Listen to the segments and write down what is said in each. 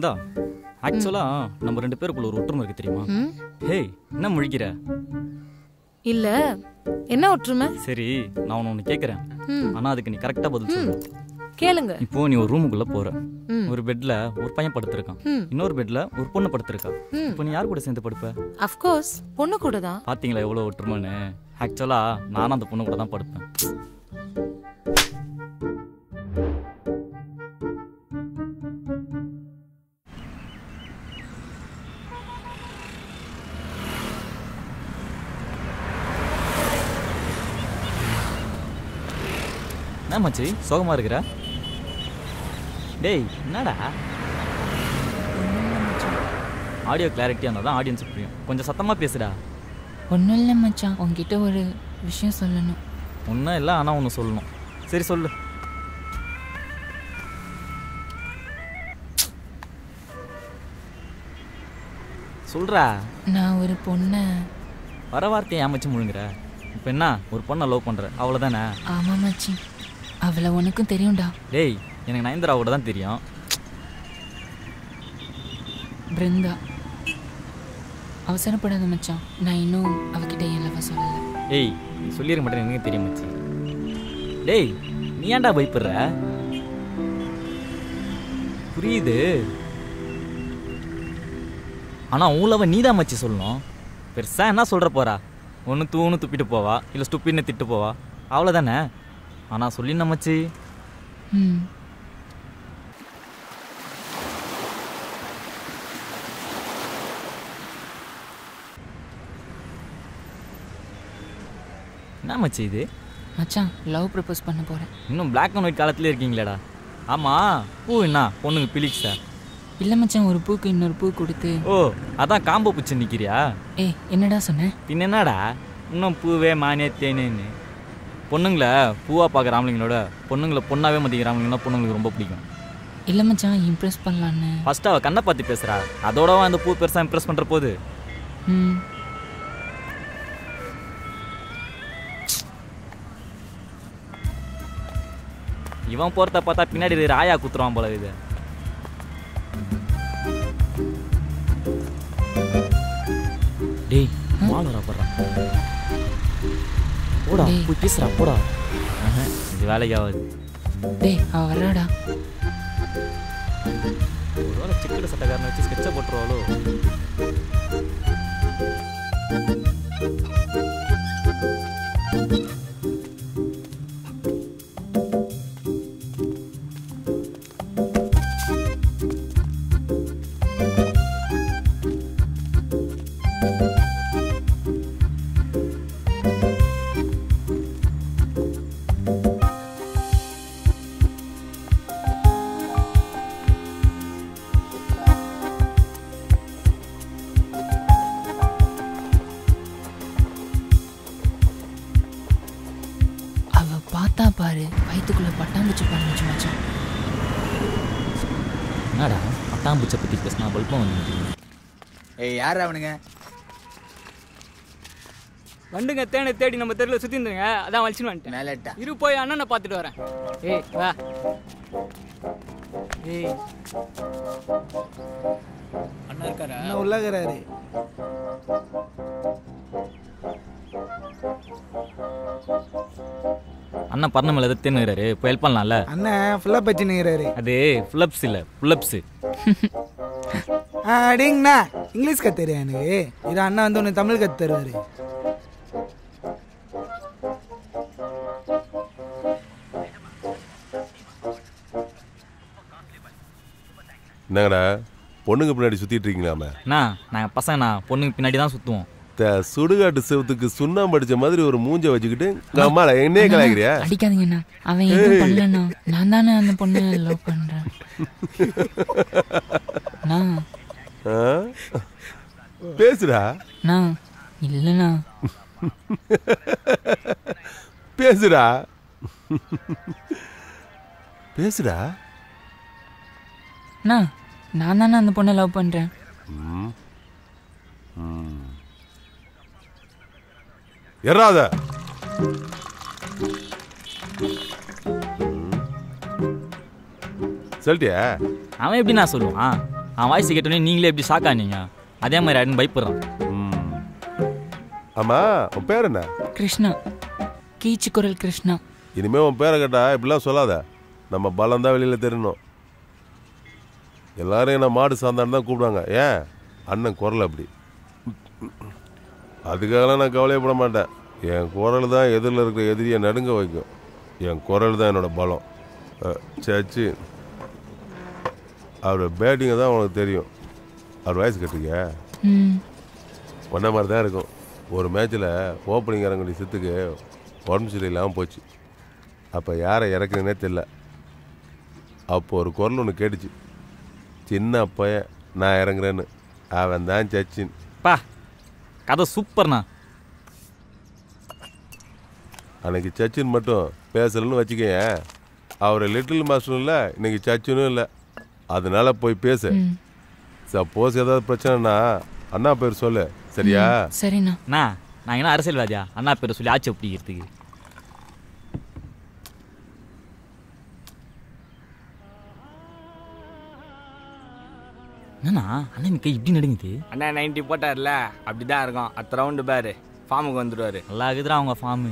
பிருந்தா ஆக்சுவலா நம்ம ரெண்டு பேருக்குள்ள ஒரு ஒற்றுமை இருக்கு தெரியுமா ம் ஹேய் என்ன முழிக்கிற இல்ல என்ன ஒற்றுமை சரி நான் உன்னை ஒன்று கேட்குறேன் ம் ஆனா அதுக்கு நீ கரெக்டா பதில் சொல்லு கேளுங்க இப்போ நீ ஒரு ரூமுக்குள்ள போற ம் ஒரு பெட்ல ஒரு பையன் படுத்திருக்கான் ம் இன்னொரு பெட்ல ஒரு பொண்ணு படுத்திருக்கா ம் இப்போ நீ யார் கூட சேர்ந்து படுப்ப அஃப்கோர்ஸ் பொண்ணு கூட தான் பாத்தீங்களா எவ்வளவு ஒற்றுமைன்னு ஆக்சுவலா நானும் அந்த பொண்ணு கூட தான் படுப்பேன் என்ன மச்சி சோகமா இருக்கிற டேய் என்னடா ஆடியோ கிளாரிட்டியாக இருந்தால் தான் ஆடியன்ஸுக்கு புரியும் கொஞ்சம் சத்தமாக பேசுடா ஒன்றும் இல்லை மச்சான் உங்ககிட்ட ஒரு விஷயம் சொல்லணும் ஒன்றும் இல்லை ஆனால் ஒன்று சொல்லணும் சரி சொல்லு சொல்றா நான் ஒரு பொண்ணை வர வார்த்தையை ஏமாச்சு முழுங்குற இப்போ என்ன ஒரு பொண்ணை லவ் பண்ணுற அவ்வளோதானே ஆமாம் மச்சி அவளை உனக்கும் தெரியும்டா டேய் எனக்கு நயன்தராவோட தான் தெரியும் பிருந்தா அவசரப்படாத மச்சான் நான் இன்னும் அவகிட்ட என் லவ சொல்லலை ஏய் நீ சொல்லிருக்க மாட்டேன் எனக்கு தெரியும் மச்சி டேய் நீ ஏன்டா பயப்படுற புரியுது ஆனால் உங்களவ நீ தான் மச்சி சொல்லணும் பெருசா என்ன சொல்கிற போறா ஒன்று தூணு துப்பிட்டு போவா இல்லை ஸ்டுப்பின்னு திட்டு போவா அவ்வளோதானே ஆனால் சொல்லின மச்சி ம் என்ன மச்சி இது மச்சான் லவ் ப்ரப்போஸ் பண்ண போகிறேன் இன்னும் Black அண்ட் ஒயிட் காலத்துல இருக்கீங்களேடா ஆமாம் பூ என்ன பொண்ணுங்க பிலிக்ஸா இல்லை மச்சான் ஒரு பூக்கு இன்னொரு பூ கொடுத்து ஓ அதான் காம்போ பிடிச்சி நிற்கிறியா ஏய் என்னடா சொன்னேன் பின்ன என்னடா இன்னும் பூவே மானே தேனேன்னு பொண்ணுங்களை பூவா பார்க்குற ஆம்பளைங்களோட பொண்ணுங்களை பொண்ணாவே மதிக்கிற ஆம்பளைங்கன்னா பொண்ணுங்களுக்கு ரொம்ப பிடிக்கும் இல்லை மச்சான் இம்ப்ரெஸ் பண்ணலான்னு ஃபர்ஸ்ட் அவ கண்ணை பார்த்து பேசுறா அதோட அந்த பூ பெருசா இம்ப்ரெஸ் பண்ற போது ம் இவன் போறத பார்த்தா பின்னாடி இருக்கிற ஆயா குத்துருவான் போல இது டேய் வாழறா போடுறான் போடா டேய். போய் பேசுறா போடா ஆஹா, இது வேலைக்கு ஆகாது டேய் அவ வர்றாடா ஒருவேளை சிக்கடு சட்டக்காரனை வச்சு ஸ்கெட்சை போட்டுருவாளோ அவ பார்த்தா பாரு வயிற்றுக்குள்ள பட்டாம்பூச்சி பறந்துச்சு மச்சான் என்னடா பட்டாம்பூச்சை பற்றி பேசினா பல்பம் வந்து ஏய் யார் அவனுங்க வண்டுங்க தேனை தேடி நம்ம தெருவில் சுற்றி இருந்துங்க அதான் வலிச்சுன்னு வந்துட்டேன் மேலட்டா இரு போய் அண்ணனை பார்த்துட்டு வரேன் ஏய் வா ஏய் அண்ணா இருக்காரா என்ன உள்ளகிறாரு அண்ணன் பர்ண மேலே எதாவது தேனுகிறாரு இப்போ ஹெல்ப் பண்ணலாம்ல அண்ணன் ஃபுல்லாக பச்சினுங்கிறாரு அது ஃபுல்லப்ஸ் இல்லை புல்லப்ஸு அடிங்கண்ணா இங்கிலீஷ் கத்துறியா எனக்கு இது அண்ணா வந்து உனக்கு தமிழ் கத்து தருவாரு என்னங்கடா பொண்ணுங்க பின்னாடி சுத்திட்டு இருக்கீங்களாமே அண்ணா நாங்கள் பசங்கண்ணா பொண்ணுங்க பின்னாடி தான் சுற்றுவோம் த சுடுகாட்டு செவத்துக்கு சுண்ணாம்பு அடிச்ச மாதிரி ஒரு மூஞ்ச வச்சுக்கிட்டு உங்க அம்மால என்னையே கலாய்க்கிறியா அடிக்காதீங்கண்ணா அவன் எதுவும் பண்ணலண்ணா நான் தானே அந்த பொண்ணை லவ் பண்றேன் அண்ணா ஆ? பேசுடா அண்ணா இல்லைண்ணா பேசுடா பேசுடா அண்ணா நான் தானே அந்த பொண்ணை லவ் பண்றேன் ம். ம். எறாத ம். சொல்லிட்டியா அவன் எப்படி நான் சொல்லுவான் அவன் வாய்ஸ் கேட்டோன்னே நீங்களே எப்படி ஷாக் ஆனீங்க அதே மாதிரி ஆயிடுன்னு பயப்படுறான் ம். ஆமா உன் பேர் என்ன கிருஷ்ணா கீச்சு குரல் கிருஷ்ணா இனிமே உன் பேரை கேட்டா இப்படிலாம் சொல்லாத நம்ம பலம் தான் வெளியில தெரியணும் எல்லாரும் என்ன மாடு சார்ந்தான்னு தான் கூப்பிடுவாங்க ஏன் அண்ணன் குரல் அப்படி அதுக்காகலாம் நான் கவலையப்பட மாட்டேன் என் குரல் தான் எதிரில் இருக்கிற எதிரியை நடுங்க வைக்கும் என் குரல் தான் என்னோட பலம் அஹ், சச்சி அவர் பேட்டிங்கை தான் உனக்கு தெரியும் அவர் வயசு கட்டுக்க ம் பண்ண மாதிரி தான் இருக்கும் ஒரு மேட்ச்சில் ஓப்பனிங் இறங்கடி சித்துக்கு உடம்பு சரியில்லாமல் போச்சு அப்போ யாரை இறக்குறேனே தெரில அப்போ ஒரு குரல் ஒன்று கேட்டுச்சு சின்ன பையன் நான் இறங்குறேன்னு அவன் தான் சச்சின் பா கதை சூப்பர்ண்ணா அன்னைக்கு சச்சின் மட்டும் பேசலன்னு வச்சுக்கேன் அவர் லிட்டில் மாஸ்டரும் இல்லை இன்னைக்கு சச்சினும் இல்லை அதனால போய் பேசு ம் சப்போஸ் ஏதாவது பிரச்சனைனா அண்ணா பேர் சொல்லு சரியா சரிண்ணா அண்ணா நான் என்ன அரசியல்வாதியா அண்ணா பேரை சொல்லி ஆட்சி பிடிக்கிறதுக்கு என்னண்ணா அண்ணன் கை இப்படி நடுங்குது அண்ணா நைன்டி போட்டார்ல அப்படிதான் இருக்கும் அடுத்த ரவுண்டு பாரு ஃபார்முக்கு வந்துடுவாரு நல்லா இருக்குதுடா அவங்க ஃபார்மு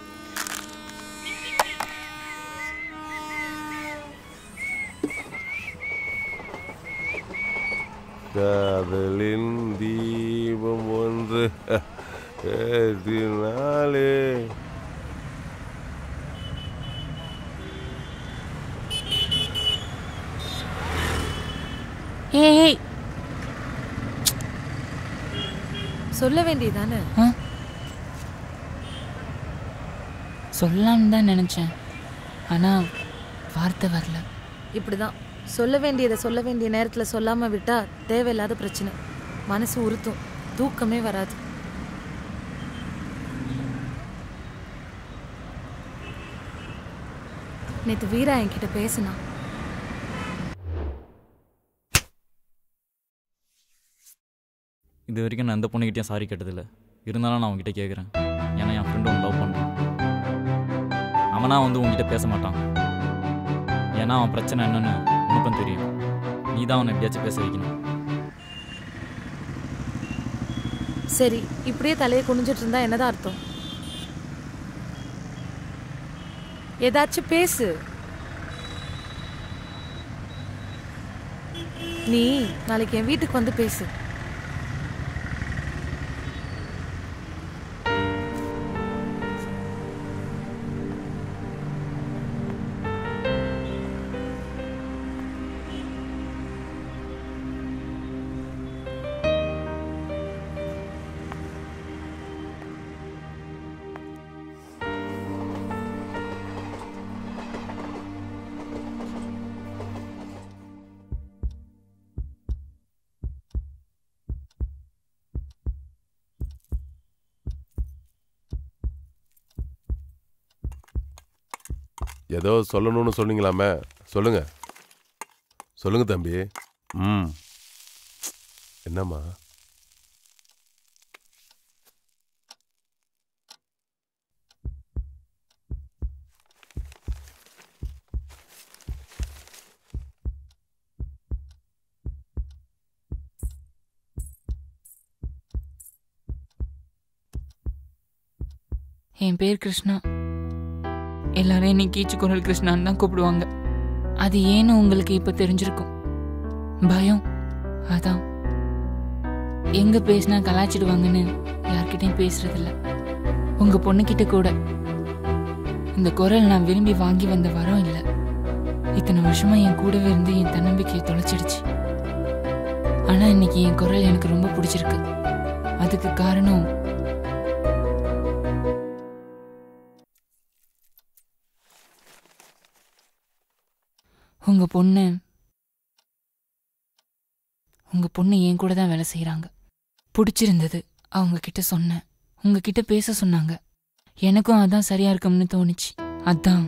காதலின் தீபம் ஒன்று ஏற்றினாலே ஏய் ஏய் சொல்ல வேண்டியதானே ஆ சொல்லலாம்னு தான் நினச்சேன் ஆனால் வார்த்தை வரல இப்படிதான் சொல்ல வேண்டியதை சொல்ல வேண்டிய நேரத்துல சொல்லாம விட்டா தேவையில்லாத பிரச்சனை மனசு உறுத்தும் தூக்கமே வராது நேத்து வீரா என்கிட்ட பேசினான் இது வரைக்கும் நான் எந்த பொண்ணுகிட்டயும் சாரி கேட்டதில்ல இருந்தாலும் நான் உங்ககிட்ட கேட்குறேன் ஏன்னா என் ஃப்ரெண்டு ஒன்று லவ் பண்ணுறான் அவனா வந்து உங்ககிட்ட பேச மாட்டான் ஏன்னா அவன் பிரச்சனை என்னன்னு உனக்கும் தெரியும் நீ தான் அவனை எப்படியாச்சும் பேச வைக்கணும் சரி இப்படியே தலையை குனிஞ்சிட்டு இருந்தா என்னதான் அர்த்தம் ஏதாச்சும் பேசு நீ நாளைக்கு என் வீட்டுக்கு வந்து பேசு ஏதோ சொல்லணும்னு சொன்னீங்களாமே சொல்லுங்க சொல்லுங்க தம்பி ம் என்னம்மா என் பேர் கிருஷ்ணா எல்லாரும் என்னை கீச்சு குரல் கிருஷ்ணான்னு தான் கூப்பிடுவாங்க அது ஏன்னு உங்களுக்கு இப்ப தெரிஞ்சிருக்கும் பயம் அதான் எங்க பேசினா கலாச்சிடுவாங்கன்னு யார்கிட்டயும் பேசுறதில்ல உங்க பொண்ணுகிட்ட கூட இந்த குரல் நான் விரும்பி வாங்கி வந்த வரம் இல்லை இத்தனை வருஷமா என் கூடவே இருந்து என் தன்னம்பிக்கையை தொலைச்சிடுச்சு ஆனா இன்னைக்கு என் குரல் எனக்கு ரொம்ப பிடிச்சிருக்கு அதுக்கு காரணம் உங்க பொண்ணு உங்க பொண்ணு என் கூட தான் வேலை செய்றாங்க பிடிச்சிருந்தது அவங்க கிட்ட சொன்னேன் உங்ககிட்ட பேச சொன்னாங்க எனக்கும் அதான் சரியா இருக்கும்னு தோணுச்சு அதான்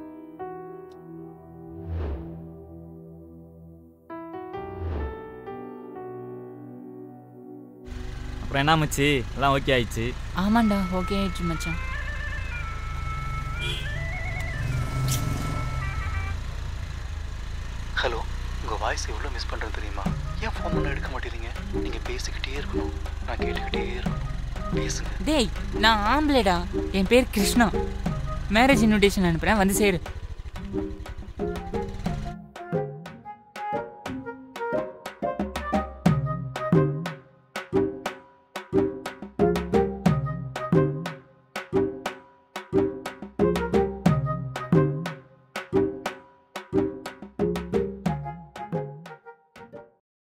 அப்புறம் என்ன மச்சி எல்லாம் ஓகே ஆயிடுச்சு ஆமாண்டா ஓகே ஆயிடுச்சு மச்சான் ஹலோ உங்கள் வாய்ஸ் எவ்வளோ மிஸ் பண்ணுறது தெரியுமா ஏன் ஃபோன் பண்ண எடுக்க மாட்டேறீங்க நீங்கள் பேசிக்கிட்டே இருக்கணும் நான் கேட்டுக்கிட்டே இருக்கணும் பேசுங்க டேய் நான் ஆம்பளைடா என் பேர் கிருஷ்ணா மேரேஜ் இன்விடேஷன் அனுப்புகிறேன் வந்து சேரு